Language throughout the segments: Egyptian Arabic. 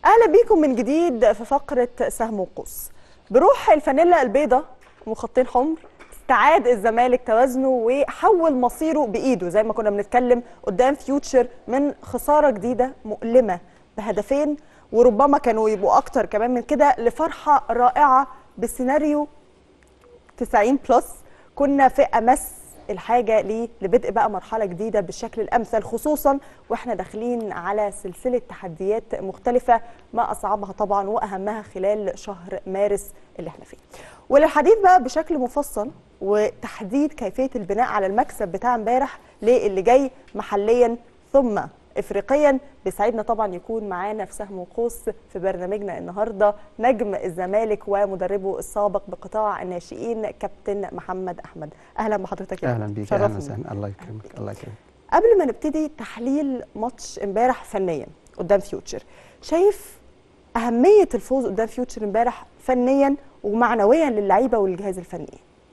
اهلا بيكم من جديد في فقره سهم وقوس بروح الفانيلا البيضاء وخطين حمر استعاد الزمالك توازنه وحول مصيره بايده زي ما كنا بنتكلم قدام فيوتشر من خساره جديده مؤلمه بهدفين وربما كانوا يبقوا اكتر كمان من كده لفرحه رائعه بسيناريو 90 بلس كنا في امس الحاجه ليه لبدء بقى مرحله جديده بالشكل الامثل خصوصا واحنا داخلين على سلسله تحديات مختلفه ما اصعبها طبعا واهمها خلال شهر مارس اللي احنا فيه. وللحديث بقى بشكل مفصل وتحديد كيفيه البناء على المكسب بتاع امبارح للي جاي محليا ثم افريقيا بيسعدنا طبعا يكون معانا في سهم وقوس في برنامجنا النهارده نجم الزمالك ومدربه السابق بقطاع الناشئين كابتن محمد احمد اهلا بحضرتك اهلا بيك اهلا وسهلا الله يكرمك الله يكرمك قبل ما نبتدي تحليل ماتش امبارح فنيا قدام فيوتشر شايف اهميه الفوز قدام فيوتشر امبارح فنيا ومعنويا للعيبه والجهاز الفني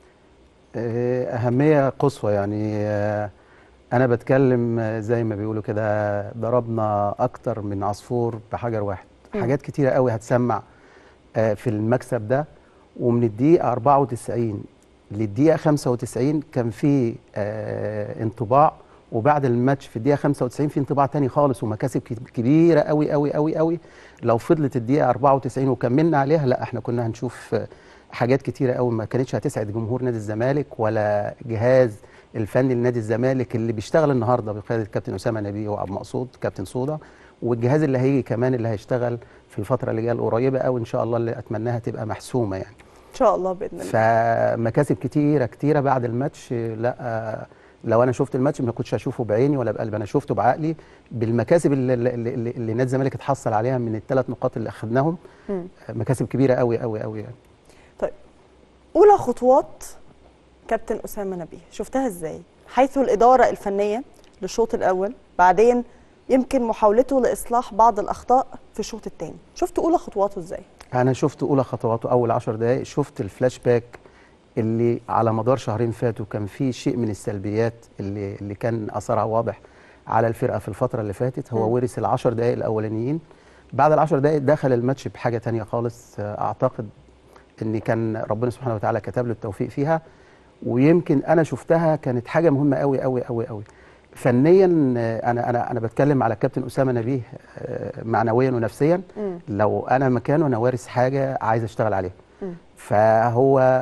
اهميه قصوى يعني انا بتكلم زي ما بيقولوا كده ضربنا اكتر من عصفور بحجر واحد م. حاجات كتيره قوي هتسمع في المكسب ده ومن الدقيقه 94 للدقيقه 95 كان في انطباع وبعد الماتش في الدقيقه 95 في انطباع تاني خالص ومكاسب كبيره قوي قوي قوي قوي لو فضلت الدقيقه 94 وكملنا عليها لا احنا كنا هنشوف حاجات كتيره قوي ما كانتش هتسعد جمهور نادي الزمالك ولا جهاز الفني لنادي الزمالك اللي بيشتغل النهارده بقياده الكابتن اسامه نبيه وعبد مقصود كابتن صودا والجهاز اللي هيجي كمان اللي هيشتغل في الفتره اللي جايه القريبه قوي ان شاء الله اللي اتمناها تبقى محسومه يعني ان شاء الله باذن الله فمكاسب كتيره كتيره بعد الماتش لا لو انا شفت الماتش ما كنتش هشوفه بعيني ولا بقلبي انا شفته بعقلي بالمكاسب اللي, اللي, اللي, اللي نادي الزمالك اتحصل عليها من الثلاث نقاط اللي اخذناهم مكاسب كبيره قوي قوي قوي يعني طيب اولى خطوات كابتن اسامه نبيه شفتها ازاي حيث الاداره الفنيه للشوط الاول بعدين يمكن محاولته لاصلاح بعض الاخطاء في الشوط الثاني شفت اولى خطواته ازاي انا شفت اولى خطواته اول 10 دقائق شفت الفلاش باك اللي على مدار شهرين فاتوا كان في شيء من السلبيات اللي اللي كان اثرها واضح على الفرقه في الفتره اللي فاتت هو ورث ال10 دقائق الاولانيين بعد ال10 دقائق دخل الماتش بحاجه ثانيه خالص اعتقد ان كان ربنا سبحانه وتعالى كتب له التوفيق فيها ويمكن انا شفتها كانت حاجه مهمه قوي قوي قوي قوي فنيا انا انا انا بتكلم على الكابتن اسامه نبيه معنويا ونفسيا م. لو انا مكانه انا وارث حاجه عايز اشتغل عليها م. فهو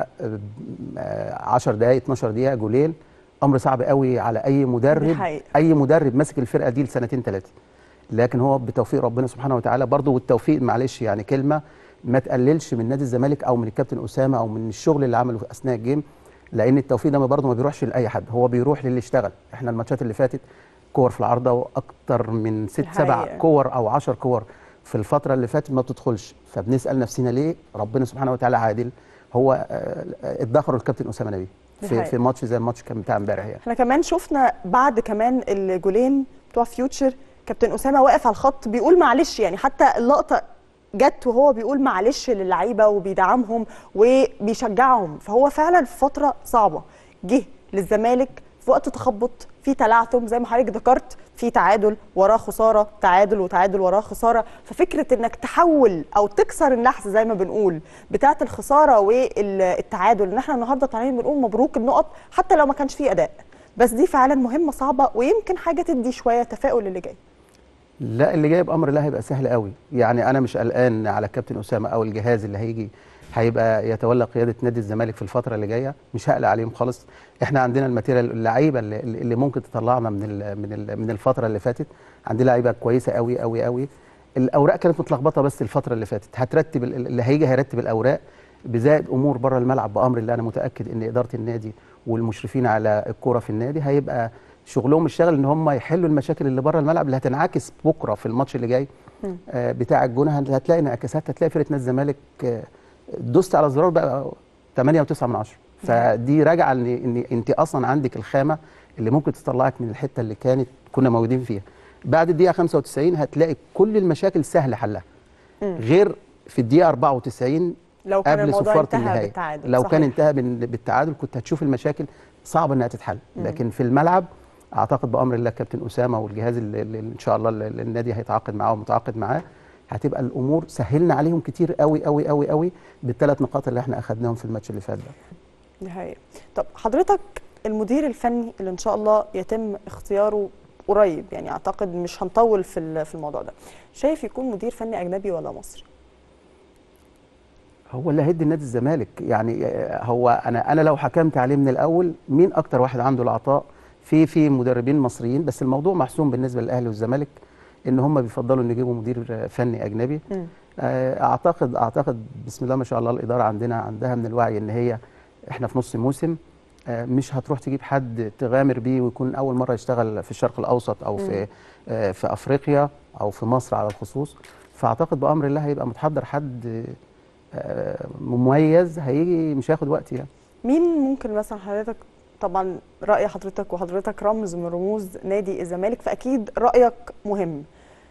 10 دقائق 12 دقيقه جولين امر صعب قوي على اي مدرب اي مدرب ماسك الفرقه دي لسنتين ثلاثه لكن هو بتوفيق ربنا سبحانه وتعالى برضه والتوفيق معلش يعني كلمه ما تقللش من نادي الزمالك او من الكابتن اسامه او من الشغل اللي عمله اثناء الجيم لان التوفيق ده برضه ما بيروحش لاي حد هو بيروح للي اشتغل احنا الماتشات اللي فاتت كور في العارضه واكتر من ست سبع كور او 10 كور في الفتره اللي فاتت ما بتدخلش فبنسال نفسنا ليه ربنا سبحانه وتعالى عادل هو ادخر الكابتن اسامه نبيه في في ماتش زي الماتش كان بتاع امبارح يعني احنا كمان شفنا بعد كمان الجولين بتوع فيوتشر كابتن اسامه واقف على الخط بيقول معلش يعني حتى اللقطه جت وهو بيقول معلش للعيبه وبيدعمهم وبيشجعهم فهو فعلا في فتره صعبه جه للزمالك في وقت تخبط في تلعثم زي ما حضرتك ذكرت في تعادل وراه خساره تعادل وتعادل وراه خساره ففكره انك تحول او تكسر النحس زي ما بنقول بتاعه الخساره والتعادل ان احنا النهارده طالعين بنقول مبروك النقط حتى لو ما كانش فيه اداء بس دي فعلا مهمه صعبه ويمكن حاجه تدي شويه تفاؤل اللي جاي لا اللي جاي بامر الله هيبقى سهل قوي يعني انا مش قلقان على الكابتن اسامه او الجهاز اللي هيجي هيبقى يتولى قياده نادي الزمالك في الفتره اللي جايه مش هقلق عليهم خالص احنا عندنا الماتيريال اللعيبه اللي, اللي ممكن تطلعنا من ال من ال من الفتره اللي فاتت عندنا لعيبه كويسه قوي قوي قوي الاوراق كانت متلخبطه بس الفتره اللي فاتت هترتب اللي هيجي هيرتب الاوراق بزائد امور بره الملعب بامر الله انا متاكد ان اداره النادي والمشرفين على الكوره في النادي هيبقى شغلهم الشغل ان هم يحلوا المشاكل اللي بره الملعب اللي هتنعكس بكره في الماتش اللي جاي آه بتاع الجونه هتلاقي انعكاسات هتلاقي فرقه نادي الزمالك آه دوست على الزرار بقى 8 و9 من 10 فدي راجعه ان ان انت اصلا عندك الخامه اللي ممكن تطلعك من الحته اللي كانت كنا موجودين فيها بعد الدقيقه 95 هتلاقي كل المشاكل سهل حلها غير في الدقيقه 94 لو كان قبل الموضوع صفاره انتهى النهايه بالتعادل لو صحيح. كان انتهى بال- بالتعادل كنت هتشوف المشاكل صعب انها تتحل لكن في الملعب اعتقد بامر الله كابتن اسامه والجهاز اللي اللي ان شاء الله اللي اللي النادي هيتعاقد معاه ومتعاقد معاه هتبقى الامور سهلنا عليهم كتير قوي قوي قوي قوي بالثلاث نقاط اللي احنا اخذناهم في الماتش اللي فات ده دي حقيقة طب حضرتك المدير الفني اللي ان شاء الله يتم اختياره قريب يعني اعتقد مش هنطول في ال- في الموضوع ده شايف يكون مدير فني اجنبي ولا مصري هو اللي هيدي النادي الزمالك يعني آه، هو انا انا لو حكمت عليه من الاول مين اكتر واحد عنده العطاء في في مدربين مصريين بس الموضوع محسوم بالنسبه للاهلي والزمالك ان هم بيفضلوا ان يجيبوا مدير آه، فني اجنبي مم. آه، اعتقد اعتقد بسم الله ما شاء الله الاداره عندنا عندها من الوعي ان هي احنا في نص موسم آه، مش هتروح تجيب حد تغامر بيه ويكون اول مره يشتغل في الشرق الاوسط او في آه، في افريقيا او في مصر على الخصوص فاعتقد بامر الله هيبقى متحضر حد آه، مميز هيجي مش هياخد وقت يعني مين ممكن مثلا حضرتك طبعا رأي حضرتك وحضرتك رمز من رموز نادي الزمالك فأكيد رأيك مهم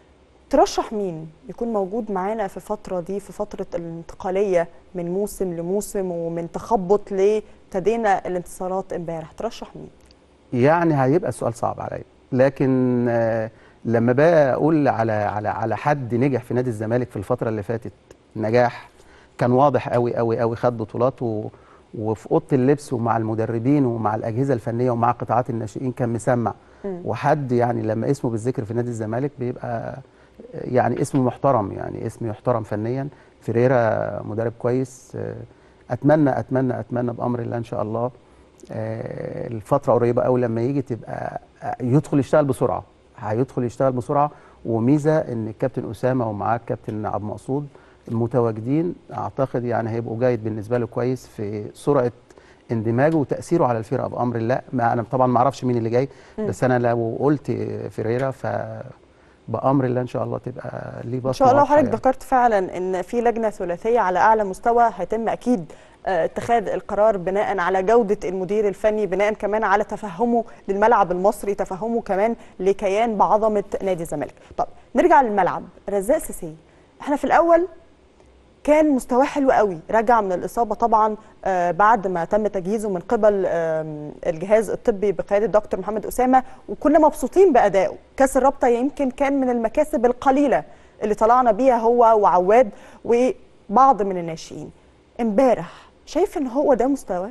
ترشح مين يكون موجود معانا في الفترة دي في فترة الانتقالية من موسم لموسم ومن تخبط لتدينا الانتصارات امبارح ترشح مين؟ يعني هيبقى السؤال صعب عليا لكن آه، لما بقى اقول على على على حد نجح في نادي الزمالك في الفتره اللي فاتت نجاح كان واضح قوي قوي قوي خد بطولات و وفي اوضه اللبس ومع المدربين ومع الاجهزه الفنيه ومع قطاعات الناشئين كان مسمع مم. وحد يعني لما اسمه بالذكر في نادي الزمالك بيبقى يعني اسمه محترم يعني اسم يحترم فنيا فيريرا مدرب كويس آه، اتمنى اتمنى اتمنى بامر الله ان شاء الله آه، الفتره قريبه قوي لما يجي تبقى آه، يدخل يشتغل بسرعه هيدخل يشتغل بسرعه وميزه ان الكابتن اسامه ومعاه الكابتن عبد المقصود المتواجدين اعتقد يعني هيبقوا جيد بالنسبه له كويس في سرعه اندماجه وتاثيره على الفرقه بامر الله ما انا طبعا ما اعرفش مين اللي جاي مم. بس انا لو قلت فيريرا ف بامر الله ان شاء الله تبقى ليه بصمه ان شاء الله واضحة وحضرتك يعني. ذكرت فعلا ان في لجنه ثلاثيه على اعلى مستوى هيتم اكيد آه، اتخاذ القرار بناء على جوده المدير الفني بناء كمان على تفهمه للملعب المصري تفهمه كمان لكيان بعظمه نادي الزمالك طب نرجع للملعب رزاق سيسي احنا في الاول كان مستواه حلو قوي رجع من الاصابه طبعا آه، بعد ما تم تجهيزه من قبل آم، الجهاز الطبي بقياده دكتور محمد اسامه وكنا مبسوطين بادائه كاس الرابطه يمكن كان من المكاسب القليله اللي طلعنا بيها هو وعواد وبعض من الناشئين امبارح شايف ان هو ده مستواه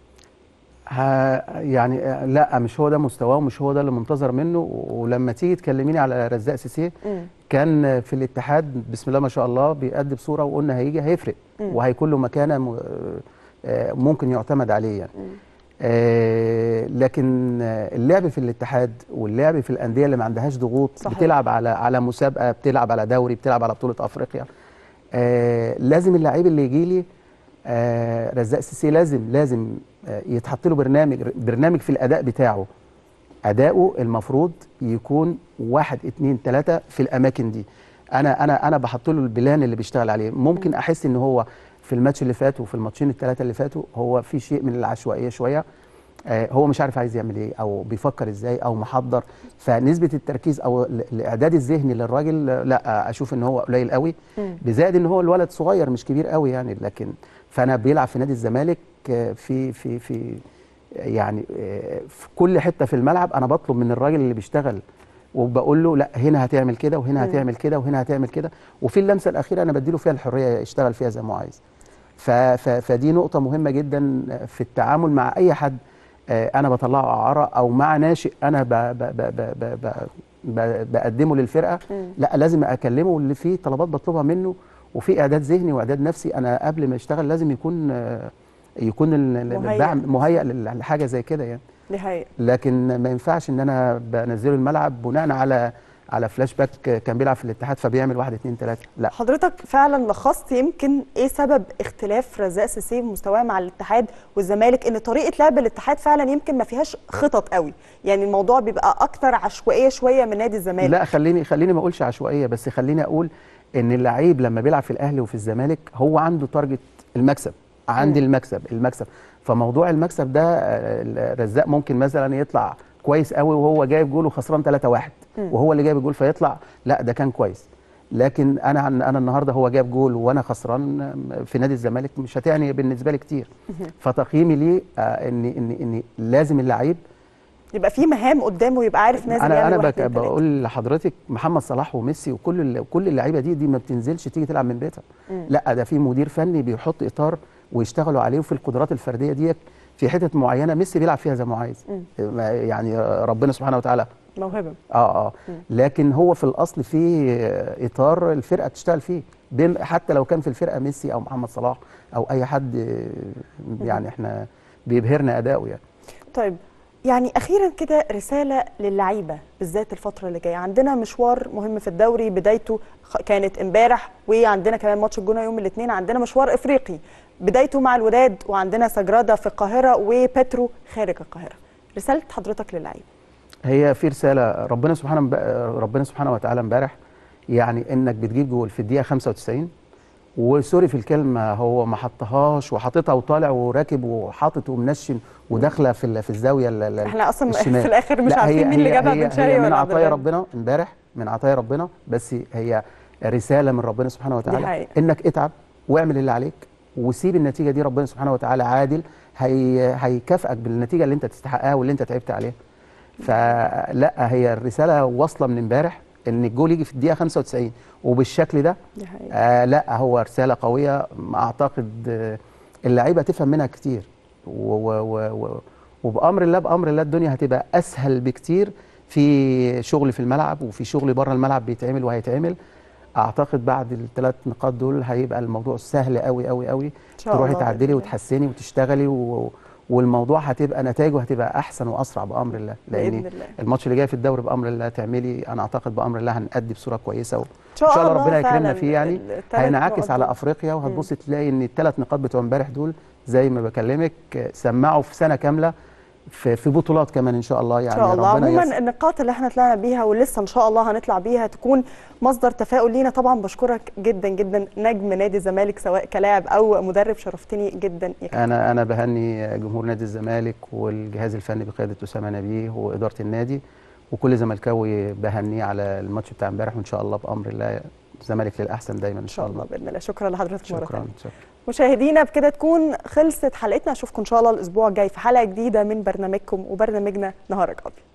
ها يعني آه، لا مش هو ده مستواه ومش هو ده اللي منتظر منه و- ولما تيجي تكلميني على رزاق سيسي كان في الاتحاد بسم الله ما شاء الله بيأدي بصوره وقلنا هيجي هيفرق مم. وهيكون له مكانه م- آه، ممكن يعتمد عليه يعني مم. آه، لكن آه، اللعب في الاتحاد واللعب في الانديه اللي ما عندهاش ضغوط صحيح. بتلعب على على مسابقه بتلعب على دوري بتلعب على بطوله افريقيا آه، لازم اللعيب اللي يجي لي آه، رزاق سيسي لازم لازم آه، يتحط له برنامج برنامج في الاداء بتاعه اداؤه المفروض يكون واحد اتنين تلاته في الاماكن دي انا انا انا بحط له البلان اللي بيشتغل عليه ممكن احس ان هو في الماتش اللي فات وفي الماتشين الثلاثه اللي فاتوا هو في شيء من العشوائيه شويه آه، هو مش عارف عايز يعمل ايه او بيفكر ازاي او محضر فنسبه التركيز او ال- الاعداد الذهني للراجل آه، لا اشوف ان هو قليل قوي مم. بزائد ان هو الولد صغير مش كبير قوي يعني لكن فانا بيلعب في نادي الزمالك آه، في في في يعني آه، في كل حته في الملعب انا بطلب من الراجل اللي بيشتغل وبقول له لا هنا هتعمل كده وهنا مم. هتعمل كده وهنا هتعمل كده وفي اللمسه الاخيره انا بديله فيها الحريه يشتغل فيها زي ما هو عايز ف- ف- فدي نقطه مهمه جدا في التعامل مع اي حد آه، انا بطلعه اعاره او مع ناشئ انا ب ب ب ب ب ب ب بقدمه للفرقه مم. لا لازم اكلمه واللي فيه طلبات بطلبها منه وفي اعداد ذهني واعداد نفسي انا قبل ما يشتغل لازم يكون آه، يكون ال- ال- مهيأ. الدعم مهيأ لل- لحاجه زي كده يعني دي حقيقه لكن ما ينفعش ان انا بنزله الملعب بناء على على فلاش باك كان بيلعب في الاتحاد فبيعمل واحد اتنين تلاته لا حضرتك فعلا لخصت يمكن ايه سبب اختلاف رزاق سيسي مستواه مع الاتحاد والزمالك ان طريقه لعب الاتحاد فعلا يمكن ما فيهاش خطط قوي يعني الموضوع بيبقى اكتر عشوائيه شويه من نادي الزمالك لا خليني خليني ما اقولش عشوائيه بس خليني اقول ان اللعيب لما بيلعب في الاهلي وفي الزمالك هو عنده تارجت المكسب عندي مم. المكسب المكسب فموضوع المكسب ده آه، الرزاق ممكن مثلا يطلع كويس قوي وهو جايب جول وخسران 3-1 مم. وهو اللي جايب الجول فيطلع لا ده كان كويس لكن انا عن- انا النهارده هو جاب جول وانا خسران في نادي الزمالك مش هتعني بالنسبه لي كتير فتقييمي ليه آه، ان ان ان لازم اللعيب يبقى في مهام قدامه يبقى عارف نازل انا يعمل انا واحد، بك اتنين، تلاتة. بقول لحضرتك محمد صلاح وميسي وكل ال- كل اللعيبه دي دي ما بتنزلش تيجي تلعب من بيتها مم. لا ده في مدير فني بيحط اطار ويشتغلوا عليه وفي القدرات الفرديه ديت في حتت معينه ميسي بيلعب فيها زي ما هو عايز مم. ما- يعني ربنا سبحانه وتعالى موهبه اه اه مم. لكن هو في الاصل في اطار الفرقه تشتغل فيه بم- حتى لو كان في الفرقه ميسي او محمد صلاح او اي حد آه، يعني احنا بيبهرنا اداؤه يعني طيب يعني اخيرا كده رساله للعيبه بالذات الفتره اللي جايه عندنا مشوار مهم في الدوري بدايته خ- كانت امبارح وعندنا كمان ماتش الجونه يوم الاثنين عندنا مشوار افريقي بدايته مع الوداد وعندنا سجرادا في القاهره وبترو خارج القاهره رساله حضرتك للعيبه هي في رساله ربنا سبحانه ربنا سبحانه وتعالى امبارح يعني انك بتجيب جول في الدقيقه 95 وسوري في الكلمه هو ما حطهاش وحاططها وطالع وراكب وحاطط ومنشن وداخله في ال- في الزاويه ال- ال- احنا اصلا الشمال. في الاخر مش لا، عارفين هي- مين اللي هي- جابها هي- بن شرقي هي من ولا عبد عطايا الغني. ربنا امبارح من عطايا ربنا بس هي رساله من ربنا سبحانه وتعالى حقيقة. انك اتعب واعمل اللي عليك وسيب النتيجه دي ربنا سبحانه وتعالى عادل هي هيكافئك بالنتيجه اللي انت تستحقها واللي انت تعبت عليها فلا هي الرساله واصله من امبارح ان الجول يجي في الدقيقه 95 وبالشكل ده دي حقيقة. آه لا هو رساله قويه اعتقد آه، اللعيبه تفهم منها كتير و و و و وبامر الله بامر الله الدنيا هتبقى اسهل بكتير في شغل في الملعب وفي شغل بره الملعب بيتعمل وهيتعمل اعتقد بعد الثلاث نقاط دول هيبقى الموضوع سهل قوي قوي قوي شاء تروحي الله تعدلي بإذن الله. وتحسني وتشتغلي و والموضوع هتبقى نتائجه هتبقى احسن واسرع بامر الله لان بإذن الله. الماتش اللي جاي في الدوري بامر الله تعملي انا اعتقد بامر الله هنأدي بصوره كويسه و... إن شاء ان شاء الله الله ربنا يكرمنا فعلاً فيه يعني التلات هينعكس نقط على دول. افريقيا وهتبص تلاقي ان الثلاث نقاط بتوع امبارح دول زي ما بكلمك آه، سمعوا في سنه كامله في في بطولات كمان ان شاء الله ان يعني شاء الله ربنا عموما ييسر. النقاط اللي احنا طلعنا بيها ولسه ان شاء الله هنطلع بيها تكون مصدر تفاؤل لينا طبعا بشكرك جدا جدا نجم نادي الزمالك سواء كلاعب او مدرب شرفتني جدا يا كابتن. انا انا بهني جمهور نادي الزمالك والجهاز الفني بقياده اسامه نبيه واداره النادي وكل زملكاوي بهنيه على الماتش بتاع امبارح وان شاء الله بامر الله الزمالك للاحسن دايما ان ان شاء شاء الله الله باذن الله شكرا لحضرتك مره شكرا ثانيه شكرا مشاهدينا بكده تكون خلصت حلقتنا اشوفكم ان شاء الله الاسبوع الجاي في حلقه جديده من برنامجكم وبرنامجنا نهارك ابيض